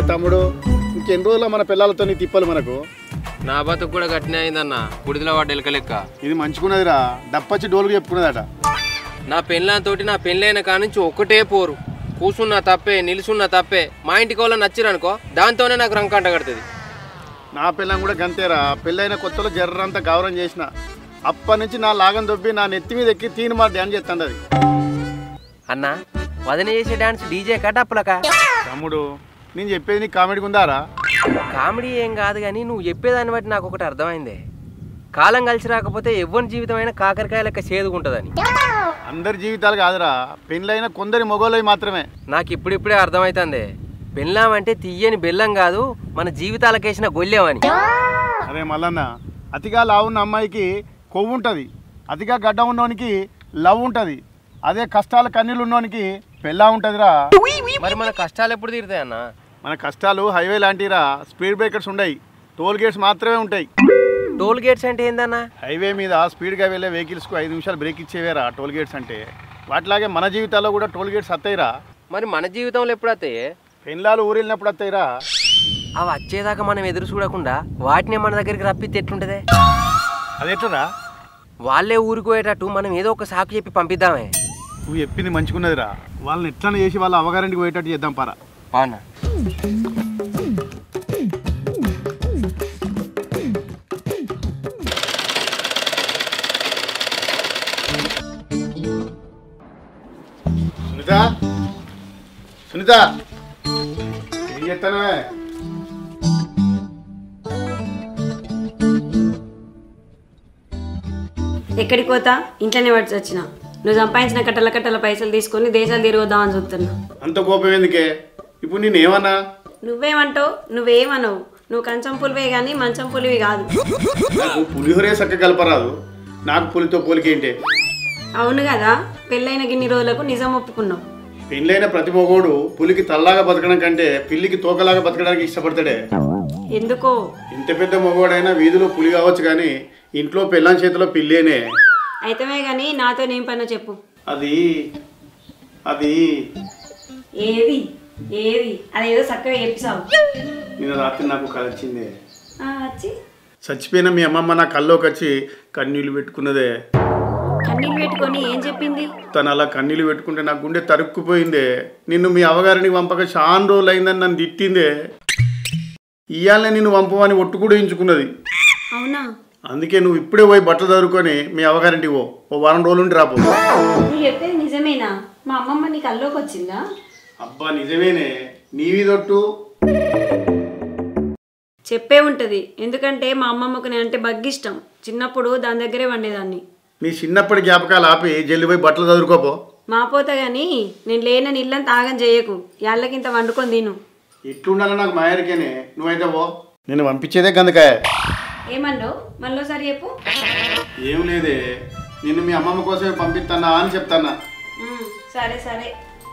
తమ్ముడు ఇంకెన్ని రోజులు మన పిల్లలతో నీ తిప్పలు మనకు నా బతుకు కూడా గట్టినే అయిందన్న కుడిదిలో వాడు ఎలక లెక్క ఇది మంచుకున్నదిరా డప్పచ్చి డోలుకు చెప్పుకున్నదట నా పెళ్ళాంతోటి నా పెళ్ళైన కానుంచి ఒక్కటే పోరు కూసున్నా తప్పే నిలుసున్నా తప్పే మా ఇంటికి వాళ్ళ నచ్చిరనుకో దాంతోనే నాకు రంకంట కడుతుంది నా పిల్లని కూడా గంతేరా పెళ్ళైన కొత్తలో జర్రంతా గౌరవం చేసిన అప్పటి నుంచి నా లాగం దొబ్బి నా నెత్తి మీద ఎక్కి తీని మా డ్యాన్స్ చేస్తాండి అది అన్న వదిన చేసే డాన్స్ డీజే కటప్పులక తమ్ముడు నేను చెప్పేది నీకు కామెడీగా ఉందారా కామెడీ ఏం కాదు కానీ నువ్వు చెప్పేదాన్ని బట్టి నాకు ఒకటి అర్థమైందే కాలం కలిసి రాకపోతే ఎవ్వరి జీవితమైనా కాకరకాయ లెక్క చేదుకుంటుందని అందరి జీవితాలు కాదురా పెళ్ళైన కొందరి మొగోళ్ళవి మాత్రమే నాకు ఇప్పుడిప్పుడే అర్థమవుతుంది బెల్లం అంటే తీయని బెల్లం కాదు మన జీవితాలకేసిన గొల్లెమని అరే మల్లన్న అతిగా లావు ఉన్న అమ్మాయికి కొవ్వు ఉంటుంది అతిగా గడ్డ ఉన్నోనికి లవ్ ఉంటుంది అదే కష్టాల కన్నీళ్ళు ఉన్నోనికి పెళ్ళా ఉంటుందిరా మరి మన కష్టాలు ఎప్పుడు తీరుతాయన్న మన కష్టాలు హైవే లాంటిరా స్పీడ్ బ్రేకర్స్ ఉండయి టోల్ గేట్స్ మాత్రమే ఉంటాయి టోల్ గేట్స్ అంటే ఏందన్నా హైవే మీద స్పీడ్గా వెళ్ళే వెహికల్స్కు ఐదు నిమిషాలు బ్రేక్ ఇచ్చేవేరా టోల్ గేట్స్ అంటే వాటిలాగే మన జీవితాల్లో కూడా టోల్ గేట్స్ వస్తాయిరా మరి మన జీవితంలో ఎప్పుడు వస్తాయి పెళ్ళాలు ఊరెళ్ళినప్పుడు వస్తాయిరా అవి వచ్చేదాకా మనం ఎదురు చూడకుండా వాటిని మన దగ్గరికి రప్పితే ఎట్లుంటదే అది ఎట్లరా వాళ్ళే ఊరికి పోయేటట్టు మనం ఏదో ఒక సాకు చెప్పి పంపిద్దామే నువ్వు చెప్పింది మంచుకున్నదిరా వాళ్ళని ఎట్లా చేసి వాళ్ళ అవగారింటికి పోయేటట్టు చేద్దాం పారా పానా సునీత సునీత ఏం చేస్తానవే ఎక్కడికి పోతా ఇంట్లోనే పడిచి వచ్చిన నువ్వు సంపాదించిన కట్టల కట్టల పైసలు తీసుకొని దేశాలు తిరుగుదామని చూస్తున్నా అంత కోపం ఎందుకే ఇప్పుడు నేను ఏమన్నా నువ్వేమంటావు నువ్వేమనవు నువ్వు కంచం పులివే కానీ మంచం పులివి కాదు నాకు పులిహోరే చక్క కలపరాదు నాకు పులితో పోలికేంటే అవును కదా పెళ్ళైన గిన్ని రోజులకు నిజం ఒప్పుకున్నావు పెళ్ళైన ప్రతి మొగోడు పులికి తల్లాగా బతకడం కంటే పిల్లికి తోకలాగా బతకడానికి ఇష్టపడతాడే ఎందుకో ఇంత పెద్ద మొగోడైనా వీధిలో పులి కావచ్చు కానీ ఇంట్లో పెళ్ళాం చేతిలో పిల్లేనే అయితమే కానీ నాతో ఏం పనో చెప్పు అది అది ఏది ఏది అదేదో చక్కగా చెప్పిసావు నిన్న రాత్రి నాకు కల వచ్చిందే ఆ, వచ్చి చచ్చిపోయిన మీ అమ్మమ్మ నా కల్లోకి వచ్చి కన్నీళ్ళు పెట్టుకున్నదే కన్నీళ్ళు పెట్టుకొని ఏం చెప్పింది తను అలా కన్నీళ్ళు పెట్టుకుంటే నా గుండె తరుక్కుపోయిందే నిన్ను మీ అవగారిని పంపక చాలా రోజులు అయిందని నన్ను తిట్టిందే ఇయ్యాలనే నిన్ను పంపమని ఒట్టు కూడా ఎంచుకున్నది అవునా అందుకే నువ్వు ఇప్పుడే పోయి బట్టలు చదువుకొని మీ అవగారింటికి పో ఓ వారం రోజులు ఉండి రాపో నువ్వు చెప్పేది నిజమేనా మా అమ్మమ్మ నీకు అల్లోకి వచ్చిందా అబ్బా నిజమేనే నీవిదొట్టు చెప్పే ఉంటుంది ఎందుకంటే మా అమ్మమ్మకు నేను అంటే బగ్గిష్టం చిన్నప్పుడు దాని దగ్గరే వండేదాన్ని నీ చిన్నప్పటి జ్ఞాపకాలు ఆపి జల్లి పోయి బట్టలు చదువుకోపో మాపోత కానీ నేను లేనని ఇల్లంతా ఆగం చేయకు యాళ్ళకింత వండుకొని తిను ఎట్లుండాలి నాకు మాయరికేనే నువ్వైతే పో నేను పంపించేదే గందకాయ ఏమన్నావు మళ్ళీసారి చెప్పు ఏం లేదే నిన్ను మీ అమ్మమ్మ కోసమే పంపిస్తానా అని చెప్తానా ఉమ్, సరే సరే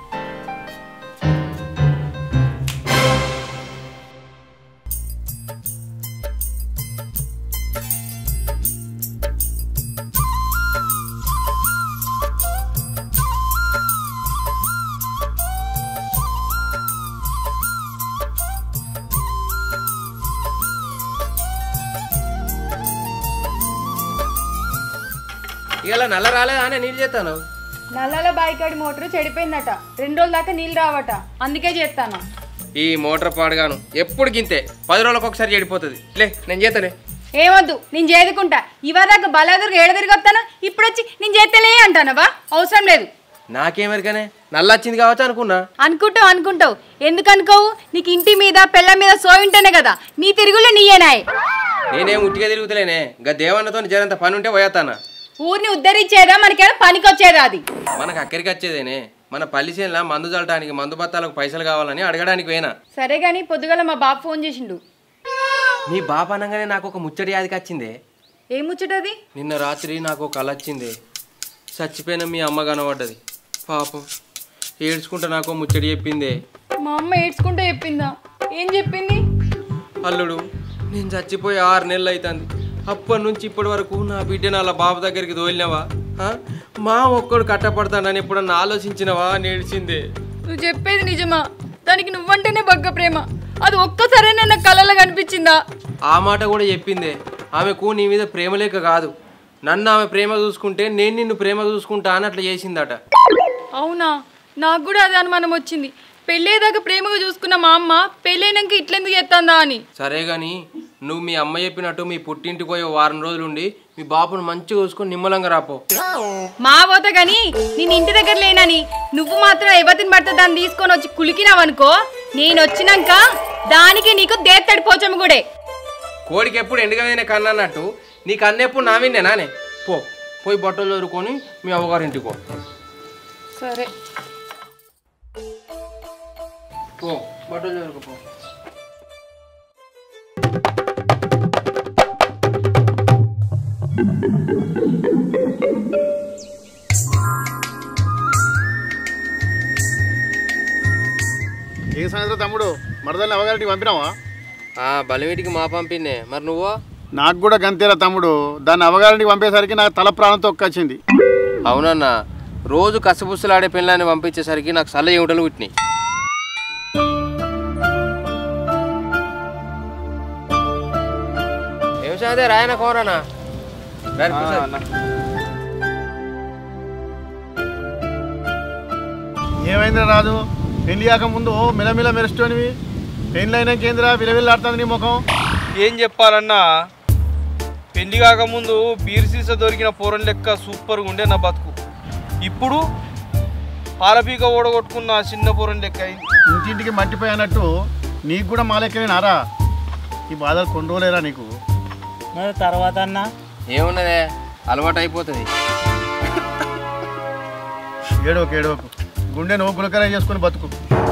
ఇలా నల్ల రాలేదా అని నీళ్ళు చేస్తాను నల్లాల బాయికాడి మోటార్ చెడిపోయిందట రెండు రోజుల దాకా నీళ్ళు రావట అందుకే చేస్తాను ఈ మోటార్ పాడుగాను ఎప్పుడు గింతే పది రోజులకు ఒకసారి చెడిపోతుంది లే నేను చేతలే ఏమొద్దు నేను చేదుకుంటా ఇవాదాకా బలాదుర్గా ఏడ తిరిగి వస్తాను ఇప్పుడు వచ్చి నేను చేస్తలే అంటానవా అవసరం లేదు నాకేమెరికనే నల్ల వచ్చింది కావచ్చు అనుకున్నా అనుకుంటావు అనుకుంటావు ఎందుకు అనుకోవు నీకు ఇంటి మీద పెళ్ళ మీద సోయి ఉంటేనే కదా నీ తిరుగులు నీయేనాయ్ నేనేం ఉట్టిగా తిరుగుతలేనే గా దేవన్నతో జరంత పని ఉంటే పోయేస్తానా ఊరిని ఉద్ధరించేదా మనకేదో పనికొచ్చేదా అది మనకు అక్కడికి వచ్చేదేనే మన పల్లి చేనుల మందు చల్లటానికి మందు బత్తాలకు పైసలు కావాలని అడగడానికి పోయినా సరే కానీ పొద్దుగల మా బాబు ఫోన్ చేసిండు నీ బాప అనగానే నాకు ఒక ముచ్చటి యాదికి వచ్చిందే ఏం ముచ్చటది నిన్న రాత్రి నాకు ఒక కల వచ్చింది చచ్చిపోయిన మీ అమ్మ కనబడ్డది పాపం ఏడ్చుకుంటా నాకు ముచ్చటి చెప్పిందే మా అమ్మ ఏడ్చుకుంటూ చెప్పిందా ఏం చెప్పింది అల్లుడు నేను చచ్చిపోయి ఆరు నెలలు అవుతుంది అప్పటి నుంచి ఇప్పటి వరకు నా బిడ్డను అలా బాబు దగ్గరికి తోలినవా ఆ? మా ఒక్కడు కట్టపడతానని ఎప్పుడన్నా ఆలోచించినవా అని ఏడ్చిందే నువ్వు చెప్పేది నిజమా దానికి నువ్వంటేనే బగ్గ ప్రేమ అది ఒక్కసారి నా కళ్ళలో కనిపించిందా ఆ మాట కూడా చెప్పిందే ఆమెకు నీ మీద ప్రేమ లేక కాదు నన్ను ఆమె ప్రేమ చూసుకుంటే నేను నిన్ను ప్రేమ చూసుకుంటా అని అట్లా చేసిందట అవునా నాకు కూడా అదే అనుమానం వచ్చింది పెళ్ళేదాకా ప్రేమగా చూసుకున్న మా అమ్మ పెళ్ళైనాక ఇట్లెందుకు చేస్తుందా అని సరే గాని నువ్వు మీ అమ్మ చెప్పినట్టు మీ పుట్టింటికి పోయి ఓ వారం రోజులు ఉండి మీ బాపును మంచిగా చూసుకొని నిమ్మలంగా రాపో మా పోత గాని నేను ఇంటి దగ్గర లేనని నువ్వు మాత్రం ఎవతిని పడితే దాన్ని తీసుకొని వచ్చి కులికినావనుకో నేను వచ్చినాక దానికి నీకు దేత్తడి పోచమ్మ కూడా కోడికి ఎప్పుడు ఎండుగా మీద కన్ను అన్నట్టు నీకు అన్నెప్పుడు నా విన్నే నానే పో పోయి బట్టలు చదువుకొని మీ అవ్వగారింటికి పో సరే పో బట్టలు చదువుకో ఏ సాయంత్రం తమ్ముడు మరదల్ని అవగారికి పంపినావా బలిమిటికి మా పంపిన్నే మరి నువ్వు నాకు కూడా గంతేరా తమ్ముడు దాన్ని అవగారికి పంపేసరికి నాకు తల ప్రాణం తొక్కొచ్చింది అవునన్నా రోజు కసబుస్సులాడే పిల్లాన్ని పంపించేసరికి నాకు సల్ల ఏమిటలు పుట్టినాయి ఏం సాదే రాయన కోరనా ఏమైందిరా రాదు పెళ్లి కాక ముందు మిలమిల మెరుస్తోనివి పెళ్ళి అయినాక ఏందిరా విలవిల్లాడుతుంది నీ ముఖం ఏం చెప్పాలన్నా పెళ్లి కాకముందు బీర్ సీసా దొరికిన పూరం లెక్క సూపర్గా ఉండే నా బతుకు ఇప్పుడు పాలపీక ఓడగొట్టుకున్న చిన్న పూరం లెక్క అయింది ఇంటింటికి మట్టిపోయి అన్నట్టు నీకు కూడా మా లెక్కనే నారా ఈ బాధలు కొన్ని రోజులేరా నీకు మరి తర్వాత అన్న ఏమున్నదే అలవాటు అయిపోతుంది ఏడోకు ఏడోకు గుండె నువ్వు గులకర చేసుకుని బతుకు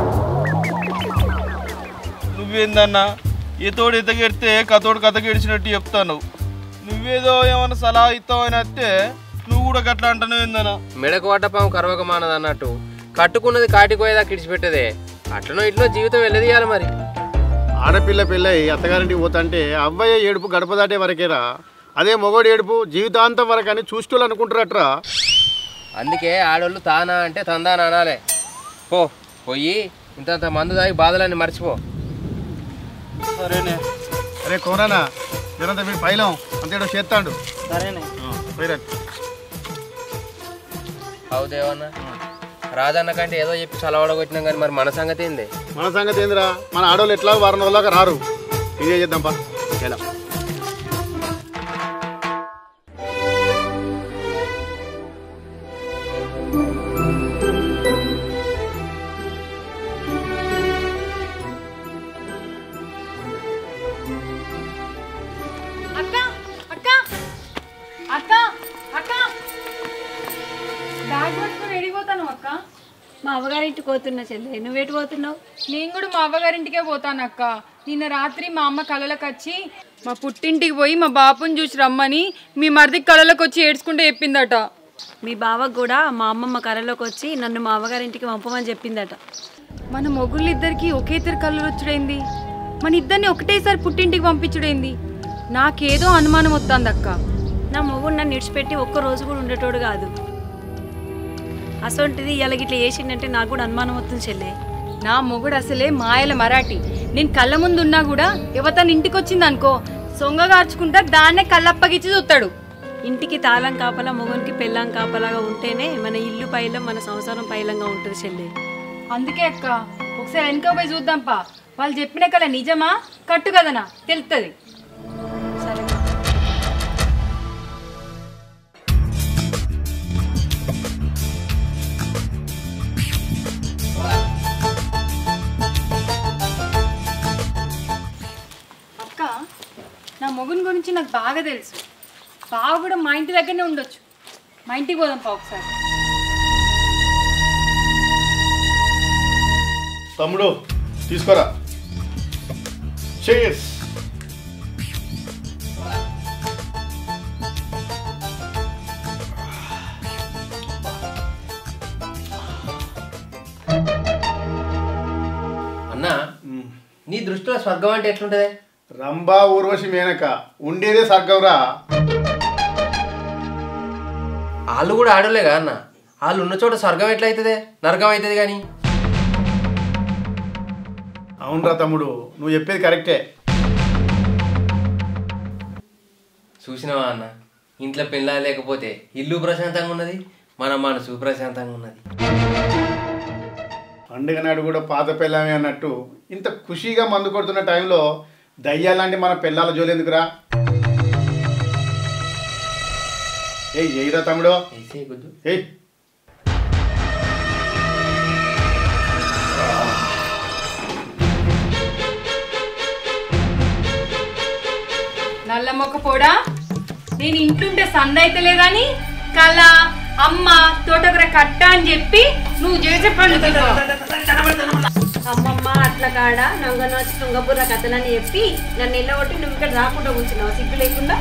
నువ్వేందన్నా ఈతోడు ఈతకెడితే కథోడు కథ గెడిచినట్టు చెప్తాను నువ్వేదో ఏమైనా సలహా ఇస్తావని వస్తే నువ్వు కూడా గట్లా అంటాను ఏందన్నా మెడకు వడ్డపాము కరవక మానదు అన్నట్టు కట్టుకున్నది కాటిపోయేదా కిడిచిపెట్టదే అట్లనో ఇట్లో జీవితం వెళ్ళదీయాలి మరి ఆడపిల్ల పెళ్ళై అత్తగారింటికి పోతంటే అవ్వయ్య ఏడుపు గడప దాటే వరకేరా అదే మొగోడు ఏడుపు జీవితాంతం వరకు అని చూసుకోవాలి అనుకుంటారట్రా అందుకే ఆడోళ్ళు తానా అంటే తందానా అనాలే పో పోయి ఇంతంత మందు తాగి బాధలన్నీ మర్చిపో సరేనే అరే కోనానా జనంత మీరు పైలం అంతేడో చేస్తాడు సరేనే పోయిరా అవు దేవన్న రాజన్న కంటే ఏదో చెప్పి చలవడగొట్టినాం కానీ మరి మన సంగతి ఏంది మన సంగతి ఏందిరా మన ఆడవాళ్ళు ఎట్లా వారం రోజులాగా రారు ఇదే చేద్దాంపా ఎలా అక్క అక్క అక్క అక్క బ్యాగ్ పట్టుకొని వెళ్ళిపోతాను అక్క మా అవ్వగారింటికి పోతున్నా చెల్లె నువ్వేటి పోతున్నావు నేను కూడా మా అవ్వగారింటికే పోతాను అక్క నిన్న రాత్రి మా అమ్మ కళలకు వచ్చి మా పుట్టింటికి పోయి మా బాపుని చూసి రమ్మని మీ మరిది కళలకు వచ్చి ఏడ్చుకుంటే చెప్పిందట మీ బావకు కూడా మా అమ్మమ్మ కర్రలోకి వచ్చి నన్ను మా అవ్వగారింటికి పంపమని చెప్పిందట మన మొగుళ్ళిద్దరికి ఒకే ఇద్దరు కళ్ళు వచ్చుడైంది మన ఇద్దరిని ఒకటేసారి పుట్టింటికి పంపించుడైంది నాకేదో అనుమానం వస్తుంది అక్క నా మొగుడు నన్ను ఇడిచిపెట్టి ఒక్క రోజు కూడా ఉండేటోడు కాదు అసొంటిది ఇలా గిట్ల వేసిండంటే నాకు కూడా అనుమానం వస్తుంది చెల్లె నా మొగుడు అసలే మాయల మరాఠీ నేను కళ్ళ ముందు ఉన్నా కూడా యువతను ఇంటికి వచ్చింది అనుకో సొంగగార్చుకుంటా దాన్నే కళ్ళప్పగిచ్చి చూస్తాడు ఇంటికి తాళం కాపలా మొగునికి పెళ్ళాం కాపలాగా ఉంటేనే మన ఇల్లు పైలం మన సంసారం పైలంగా ఉంటుంది చెల్లె అందుకే అక్క ఒకసారి వెనక పోయి చూద్దాంపా వాళ్ళు చెప్పిన కళ నిజమా కట్టు కదనా తెలుస్తుంది సరే అక్క నా మొగుని గురించి నాకు బాగా తెలుసు బావ కూడా మా ఇంటి దగ్గరనే ఉండొచ్చు మా ఇంటికి పోదాంపా ఒకసారి తమ్ముడు తీసుకోరా చేస్ అన్నా నీ దృష్టిలో స్వర్గం అంటే ఎట్లుంటది రంభా ఊర్వశి మేనక ఉండేదే సర్గంరా వాళ్ళు కూడా ఆడలేగా అన్న వాళ్ళు ఉన్న చోట స్వర్గం ఎట్లయితుంది నరకం అవుతుంది కానీ అవునరా తమ్ముడు నువ్వు చెప్పేది కరెక్టే చూసినావా అన్న ఇంట్లో పిల్ల లేకపోతే ఇల్లు ప్రశాంతంగా ఉన్నది మన మనసు ప్రశాంతంగా ఉన్నది పండుగ నాడు కూడా పాత పిల్లమే అన్నట్టు ఇంత ఖుషీగా మందు కొడుతున్న టైంలో దయ్యాలాంటి మన పిల్లల జోలేందుకురా ఏయ్ ఎయిరా తమ్ముడు వేసే గుద్దు ఏయ్ నల్ల మొక్క పోడా నేను ఇంటుంటే సందైతే లేదని కళ అమ్మ తోటకూర కట్ట అని చెప్పి నువ్వు చేసే పనులు తినవు. అమ్మమ్మ అట్ల కాడ నొంగనొచ్చి తుంగపుర కథనని చెప్పి నన్ను నిల్లగొట్టి నువ్వు ఇక్కడ రాకుండా కూర్చున్నావు సిగ్గు లేకుండా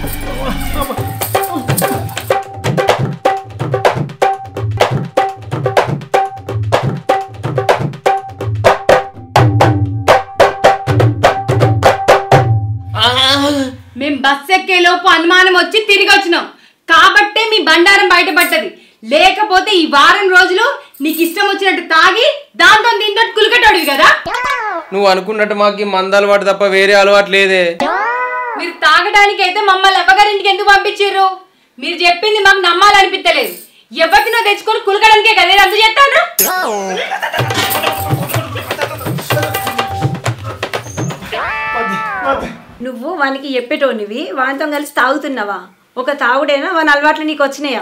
మేం బస్ ఎక్కే లోపు అనుమానం వచ్చి తిరిగి వచ్చినాం కాబట్టే మీ బండారం బయటపడ్డది లేకపోతే ఈ వారం రోజులు నీకు ఇష్టం వచ్చినట్టు తాగి దాంతో దీంతో కులికటోడివి కదా నువ్వు అనుకున్నట్టు మాకు ఈ మంద అలవాటు తప్ప వేరే అలవాటు లేదే మీరు తాగడానికి అయితే మమ్మల్ని ఎవ్వగారింటికి ఎందుకు పంపించారు మీరు చెప్పింది మాకు నమ్మాలనిపించలేదు ఎవరినో తెచ్చుకొని కులకడానికే కదా నేను అందుకు చెప్తాను నువ్వు వానికి చెప్పేటోనివి వానితో కలిసి తాగుతున్నావా ఒక తాగుడేనా వాని అలవాట్లు నీకు వచ్చినాయా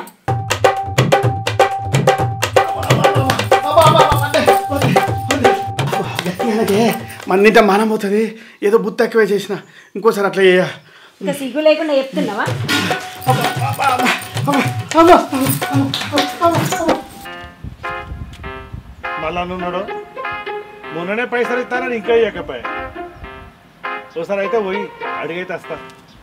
అలాగే మన్నింట మానం పోతుంది ఏదో బుద్ధి తక్కువే చేసిన ఇంకోసారి అట్లా చేయ ఇంకా సిగ్గు లేకుండా చెప్తున్నావా మళ్ళా ఉన్నాడు మొన్ననే పైసలు ఇస్తానని ఇంకా ఇవ్వకపోయా ఒకసారి అయితే పోయి అడిగైతే వస్తా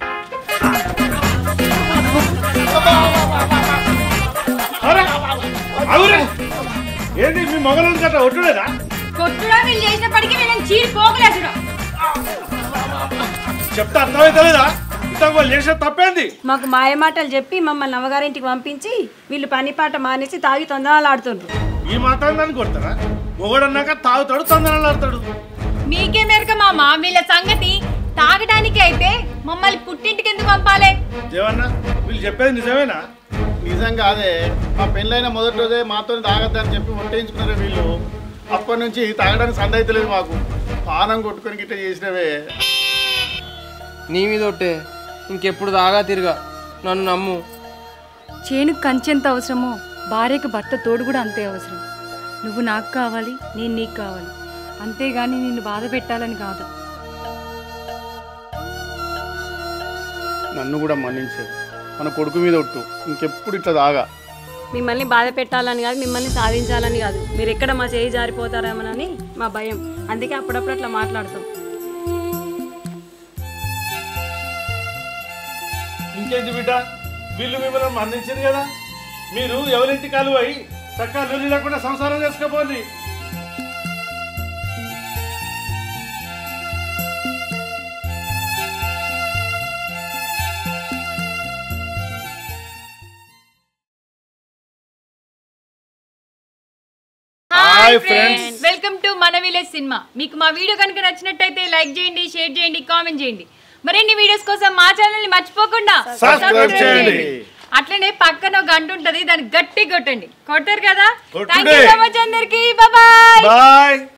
అరే, అవురే. ఏంటి మీ మొగలు గట్రా ఒట్టులేదా కొట్టుడా వీళ్ళు చేసినప్పటికీ వీళ్ళని చీరి పోగులేసడం చెప్తా అర్థమైతలేదా ఇంత వాళ్ళు చేసిన తప్పేంది మాకు మాయమాటలు చెప్పి మమ్మల్ని అమ్మగారింటికి పంపించి వీళ్ళు పని పాట మానేసి తాగి తొందరలు ఆడుతుండ్రు ఈ మాత్రం దాన్ని కొడతారా మొగడన్నాక తాగుతాడు తొందరలు ఆడతాడు మీకే మేరక మామ వీళ్ళ సంగతి తాగడానికి అయితే మమ్మల్ని పుట్టింటికి ఎందుకు పంపాలి దేవన్నా వీళ్ళు చెప్పేది నిజమేనా నిజంగా అదే మా పెళ్ళైన మొదటి రోజే మాతో తాగద్దని చెప్పి ఒట్టేయించుకున్నారు వీళ్ళు అప్పటి నుంచి తాగడానికి సందైతలేదు మాకు పానం కొట్టుకొని గిట్ట చేసినవే నీ మీద ఒట్టే ఇంకెప్పుడు దాగా తిరగా నన్ను నమ్ము చేనుకు కంచెంత అవసరమో భార్యకు భర్త తోడు కూడా అంతే అవసరం నువ్వు నాకు కావాలి నేను నీకు కావాలి అంతేగాని నిన్ను బాధ పెట్టాలని కాదు నన్ను కూడా మన్నించదు మన కొడుకు మీద ఒట్టు ఇంకెప్పుడు ఇట్లా తాగా మిమ్మల్ని బాధ పెట్టాలని కాదు మిమ్మల్ని సాధించాలని కాదు మీరు ఎక్కడ మా చేయి జారిపోతారేమోనని మా భయం అందుకే అప్పుడప్పుడు అట్లా మాట్లాడతాం ఇంకేంటి బిడ్డ వీళ్ళు మిమ్మల్ని మన్నించారు కదా మీరు ఎవరింటి కాలు అయి చక్కగా లొల్లి లేకుండా సంసారం చేసుకోపోండి hi friends. Friends welcome to మన విలేజ్ సినిమా మీకు మా వీడియో కనుక నచ్చినట్టయితే లైక్ చేయండి షేర్ చేయండి కామెంట్ చేయండి మరిన్ని వీడియోస్ కోసం మా ఛానల్ ని మర్చిపోకుండా Subscribe subscribe చేయండి. అట్లనే పక్కన ఒక గంట ఉంటది దాన్ని గట్టి కొట్టండి కొట్టారు కదా కొట్టుడే. థ్యాంక్ యూ సో మచ్ అందరికి బాయ్ బాయ్